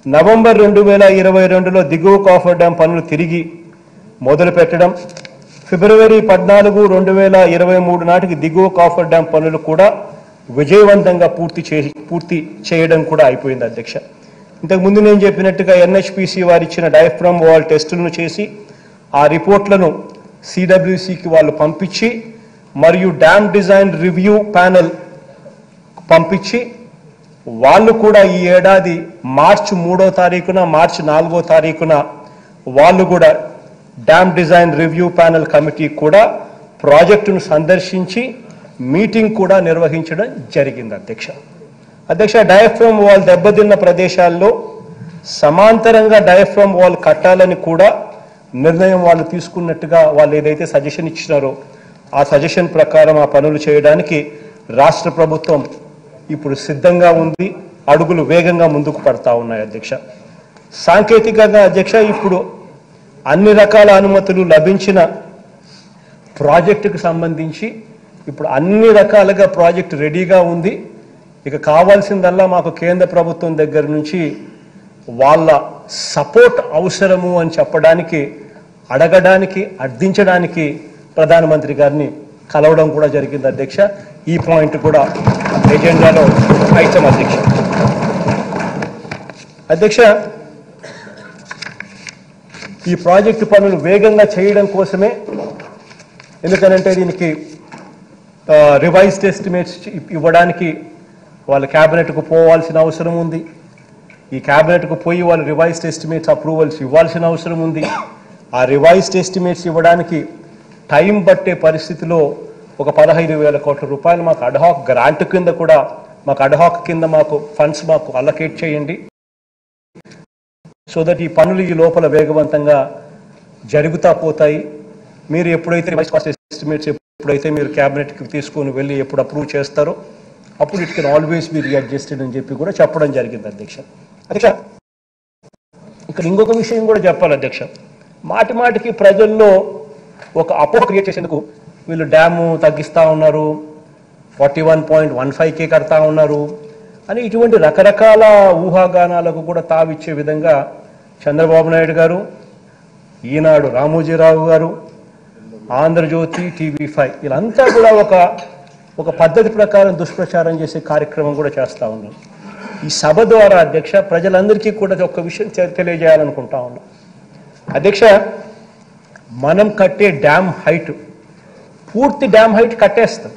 November రెండు వేల ఇరవై రెండులో దిగువ కాఫర్ డ్యాం పనులు తిరిగి మొదలు పెట్టడం ఫిబ్రవరి పద్నాలుగు రెండు వేల ఇరవై మూడు నాటికి దిగువ కాఫర్ డ్యాం పనులు కూడా విజయవంతంగా పూర్తి చేసి పూర్తి చేయడం కూడా అయిపోయింది అధ్యక్ష ఇంతకు ముందు నేను చెప్పినట్టుగా ఎన్హెచ్పిసి వారు ఇచ్చిన డయాఫ్రమ్ వాల్ టెస్టులను చేసి ఆ రిపోర్ట్లను సిడబ్ల్యూసికి వాళ్ళు పంపించి మరియు డ్యామ్ డిజైన్ రివ్యూ ప్యానెల్ పంపించి వాళ్ళు కూడా ఈ ఏడాది మార్చి మూడో తారీఖున మార్చి నాలుగో తారీఖున వాళ్ళు కూడా dam design review panel committee కూడా ప్రాజెక్టును సందర్శించి మీటింగ్ కూడా నిర్వహించడం జరిగింది అధ్యక్ష అధ్యక్ష డయాఫ్రమ్ వాల్ దెబ్బతిన్న ప్రదేశాల్లో సమాంతరంగా డయాఫ్రమ్ వాల్ కట్టాలని కూడా నిర్ణయం వాళ్ళు తీసుకున్నట్టుగా వాళ్ళు ఏదైతే సజెషన్ ఇచ్చినారో ఆ సజెషన్ ప్రకారం ఆ పనులు చేయడానికి రాష్ట్ర ప్రభుత్వం ఇప్పుడు సిద్ధంగా ఉంది అడుగులు వేగంగా ముందుకు పడతా ఉన్నాయి అధ్యక్ష సాంకేతికంగా అధ్యక్ష ఇప్పుడు అన్ని రకాల అనుమతులు లభించిన ప్రాజెక్టుకు సంబంధించి ఇప్పుడు అన్ని రకాలుగా ప్రాజెక్టు రెడీగా ఉంది ఇక కావాల్సిందల్లా మాకు కేంద్ర ప్రభుత్వం దగ్గర నుంచి వాళ్ళ సపోర్ట్ అవసరము అని చెప్పడానికి అడగడానికి అర్థించడానికి ప్రధానమంత్రి గారిని కలవడం కూడా జరిగింది అధ్యక్ష ఈ పాయింట్ కూడా ఎజెండాలో ఐటమ్ అధ్యక్ష అధ్యక్ష ఈ ప్రాజెక్టు పనులు వేగంగా చేయడం కోసమే ఎందుకనంటే దీనికి రివైజ్డ్ ఎస్టిమేట్స్ ఇవ్వడానికి వాళ్ళ క్యాబినెట్కు పోవాల్సిన అవసరం ఉంది ఈ క్యాబినెట్కు పోయి వాళ్ళు రివైజ్డ్ ఎస్టిమేట్స్ అప్రూవల్స్ ఇవ్వాల్సిన అవసరం ఉంది ఆ రివైజ్డ్ ఎస్టిమేట్స్ ఇవ్వడానికి టైం పట్టే పరిస్థితిలో ఒక పదహైదు వేల కోట్ల రూపాయలు మాకు అడ్హాక్ గ్రాంట్ కింద కూడా మాకు అడ్హాక్ కింద మాకు ఫండ్స్ మాకు అలకేట్ చేయండి సో దట్ ఈ పనులు ఈ లోపల వేగవంతంగా జరుగుతా పోతాయి మీరు ఎప్పుడైతే రివైజ్ కాస్ట్ ఎస్టిమేట్స్ ఎప్పుడైతే మీరు క్యాబినెట్కి తీసుకొని వెళ్ళి ఎప్పుడు అప్రూవ్ చేస్తారో అప్పుడు it can always be readjusted అని చెప్పి కూడా చెప్పడం జరిగింది అధ్యక్ష అధ్యక్ష ఇక్కడ ఇంకొక విషయం కూడా చెప్పాలి అధ్యక్ష మాటి మాటికి ప్రజల్లో ఒక అపోహ క్రియేట్ చేసేందుకు వీళ్ళు డ్యాము తగ్గిస్తా ఉన్నారు ఫార్టీ వన్ పాయింట్ వన్ ఫైవ్కే కడతా ఉన్నారు అని ఇటువంటి రకరకాల ఊహాగానాలకు కూడా తావిచ్చే విధంగా చంద్రబాబు నాయుడు గారు ఈనాడు రామోజీరావు గారు ఆంధ్రజ్యోతి టీవీ ఫైవ్ వీళ్ళంతా కూడా ఒక ఒక పద్ధతి ప్రకారం దుష్ప్రచారం చేసే కార్యక్రమం కూడా చేస్తూ ఉన్నాం ఈ సభ ద్వారా అధ్యక్ష ప్రజలందరికీ కూడా ఒక విషయం తె- తెలియజేయాలనుకుంటా ఉన్నాం అధ్యక్ష మనం కట్టే డ్యామ్ హైట్ పూర్తి డ్యామ్ హైట్ కట్టేస్తాం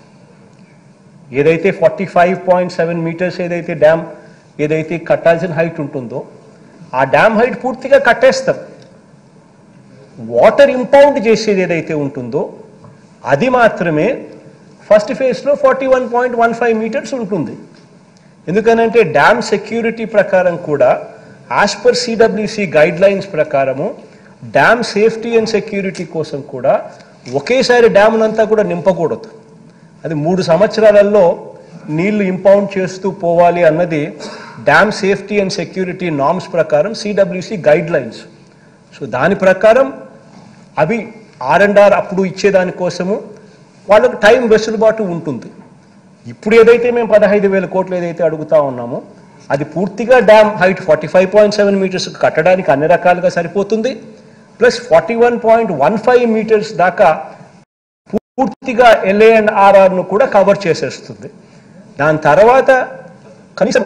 ఏదైతే forty five point seven metres ఏదైతే డ్యామ్ ఏదైతే కట్టాల్సిన హైట్ ఉంటుందో ఆ డ్యామ్ హైట్ పూర్తిగా కట్టేస్తాం వాటర్ ఇంపౌండ్ చేసేది ఏదైతే ఉంటుందో అది మాత్రమే ఫస్ట్ ఫేజ్లో forty one point one five metres ఉంటుంది ఎందుకనంటే డ్యామ్ సెక్యూరిటీ ప్రకారం కూడా as per CWC guidelines ప్రకారము డ్యామ్ సేఫ్టీ అండ్ సెక్యూరిటీ కోసం కూడా ఒకేసారి డ్యామ్నంతా కూడా నింపకూడదు అది మూడు సంవత్సరాలలో నీళ్లు ఇంపౌండ్ చేస్తూ పోవాలి అన్నది dam safety and security norms ప్రకారం సిడబ్ల్యూసి గైడ్ లైన్స్ సో దాని ప్రకారం అవి ఆర్ అండ్ ఆర్ అప్పుడు ఇచ్చేదాని కోసము వాళ్ళకు టైం వెసులుబాటు ఉంటుంది ఇప్పుడు ఏదైతే మేము పదహైదు వేల కోట్లు ఏదైతే అడుగుతా ఉన్నామో అది పూర్తిగా dam height forty five point seven metres కట్టడానికి అన్ని రకాలుగా సరిపోతుంది plus forty one point one five metres దాకా పూర్తిగా ఎల్ఏ అండ్ ఆర్ఆర్ను కూడా కవర్ చేసేస్తుంది దాని తర్వాత కనీసం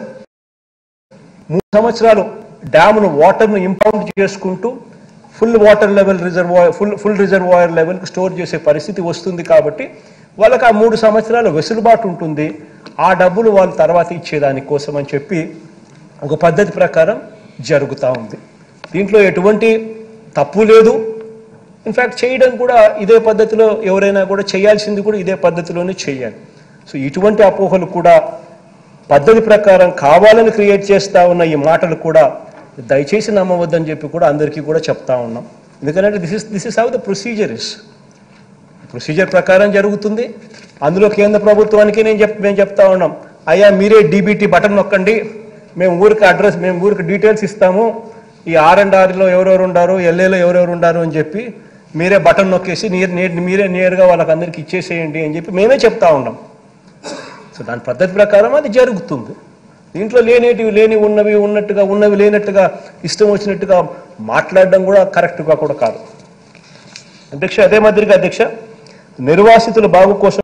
మూడు సంవత్సరాలు డ్యామ్ను వాటర్ను ఇంపౌండ్ చేసుకుంటూ full water level reservoir full full reservoir లెవెల్కి స్టోర్ చేసే పరిస్థితి వస్తుంది కాబట్టి వాళ్ళకి ఆ మూడు సంవత్సరాలు వెసులుబాటు ఉంటుంది ఆ డబ్బులు వాళ్ళు తర్వాత ఇచ్చేదాని కోసం అని చెప్పి ఒక పద్ధతి ప్రకారం జరుగుతూ ఉంది దీంట్లో ఎటువంటి తప్పు లేదు ఇన్ఫ్యాక్ట్ చేయడం కూడా ఇదే పద్ధతిలో ఎవరైనా కూడా చేయాల్సింది కూడా ఇదే పద్ధతిలోనే చేయాలి సో ఇటువంటి అపోహలు కూడా పద్ధతి ప్రకారం కావాలని క్రియేట్ చేస్తా ఉన్న ఈ మాటలు కూడా దయచేసి నమ్మవద్దని చెప్పి కూడా అందరికీ కూడా చెప్తా ఉన్నాం ఎందుకంటే this is this is how the procedure is procedure ప్రకారం జరుగుతుంది అందులో కేంద్ర ప్రభుత్వానికి నేను చెప్ మేము చెప్తా ఉన్నాం అయ్యా మీరే డీబీటీ బటన్ నొక్కండి మేము ఊరికి అడ్రస్ మేము ఊరికి డీటెయిల్స్ ఇస్తాము ఈ ఆర్ అండ్ ఆర్లో ఎవరెవరు ఉండారు ఎల్ఏలో ఎవరెవరు ఉండారు అని చెప్పి మీరే బటన్ నొక్కేసి నీర్ నే- మీరే నేరుగా వాళ్ళకి అందరికి ఇచ్చేసేయండి అని చెప్పి మేమే చెప్తా ఉన్నాం సో దాని పద్ధతి ప్రకారం అది జరుగుతుంది దీంట్లో లేనేటివి లేని ఉన్నవి ఉన్నట్టుగా ఉన్నవి లేనట్టుగా ఇష్టం వచ్చినట్టుగా మాట్లాడడం కూడా కరెక్ట్గా కూడా కాదు అధ్యక్ష అదే మాదిరిగా అధ్యక్ష నిర్వాసితుల బాగు కోసం